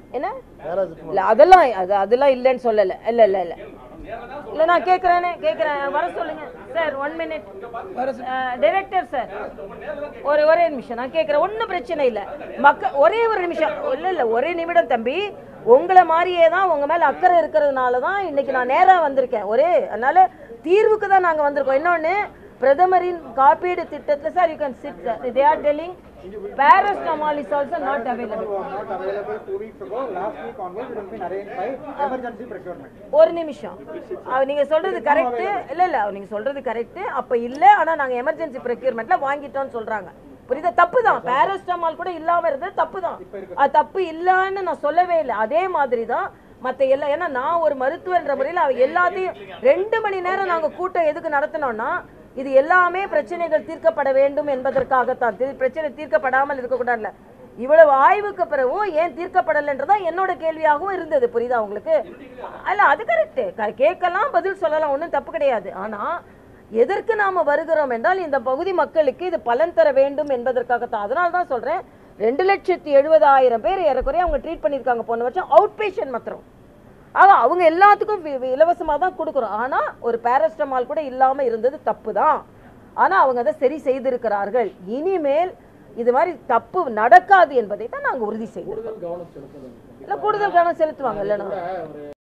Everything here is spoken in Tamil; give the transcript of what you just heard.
என்ன பேராசிட்டமால் இல்ல அதெல்லாம் அது அதெல்லாம் இல்லைன்னு சொல்லல இல்ல இல்ல இல்ல இல்ல நான் கேக்குறேனே கேக்குறேன் வர சொல்லுங்க sir one minute director sir ஒரு ஒரே நிமிஷம் நான் கேக்குறேன் ஒன்றும் பிரச்சனை இல்ல மக்க ஒரே ஒரு நிமிஷம் இல்ல இல்ல ஒரே நிமிடம் தம்பி உங்களை மாதிரியே தான் உங்க மேல அக்கறை இருக்கிறதுனால தான் இன்னைக்கு நான் நேரா வந்திருக்கேன் ஒரே அதனால தீர்வுக்கு தான் நாங்க வந்திருக்கோம் இன்னொன்னு பிரதமரின் காப்பீடு திட்டத்துல sir you can sit they are telling paracetamol is also not available was not available two weeks ago. Last week onwards, it has been arranged by emergency procurement. ஒரு நிமிஷம் அவ நீங்க சொல்றது கரெக்ட் இல்ல இல்ல அவ நீங்க சொல்றது கரெக்ட் அப்ப இல்ல ஆனா நாங்க எமர்ஜென்சி ப்ரொக்யூர்மெண்ட்ல வாங்கிட்டோம்னு சொல்றாங்க புரியுதா தப்பு தான் பேரஸ்டமால் கூட இல்லாம இருந்தது தப்பு தான் அது தப்பு இல்லன்னு நான் சொல்லவே இல்லை அதே மாதிரி தான் மத்த எல்லா ஏன்னா நான் ஒரு மருத்துவன்ற முறையில் அவ எல்லாத்தையும் ரெண்டு மணி நேரம் நாங்க கூட்டம் எதுக்கு நடத்தினோம்னா இது எல்லாமே பிரச்சனைகள் தீர்க்கப்பட வேண்டும் என்பதற்காகத்தான் தி- பிரச்சனை தீர்க்கப்படாமல் இருக்கக்கூடாதுல இவ்வளவு ஆய்வுக்கு பிறகும் ஏன் தீர்க்கப்படலைன்றதா என்னோட கேள்வியாகவும் இருந்தது புரியுதா உங்களுக்கு அல்ல அது கரெக்ட் கேட்கலாம் பதில் சொல்லலாம் ஒன்றும் தப்பு கிடையாது ஆனா எதற்கு நாம வருகிறோம் என்றால் இந்த பகுதி மக்களுக்கு இது பலன் தர வேண்டும் என்பதற்காகத்தான் அதனால தான் சொல்றேன் ரெண்டு லட்சத்தி எழுபதாயிரம் பேர் ஏறக்குறைய அவங்க ட்ரீட் பண்ணியிருக்காங்க போன வருஷம் அவுட் பேஷண்ட் மாத்திரம் ஆக அவங்க எல்லாத்துக்கும் வி- வி- இலவசமா தான் கொடுக்குறோம் ஆனா ஒரு பேரஸ்டமால் கூட இல்லாம இருந்தது தப்பு தான் ஆனா அவங்க அதை சரி செய்திருக்கிறார்கள் இனிமேல் இது மாதிரி தப்பு நடக்காது என்பதை தான் நாங்க உறுதி செய்கிறோம் கவனம் செலுத்தணும் இல்ல கூடுதல் கவனம் செலுத்துவாங்க இல்லைன்னா ஒரு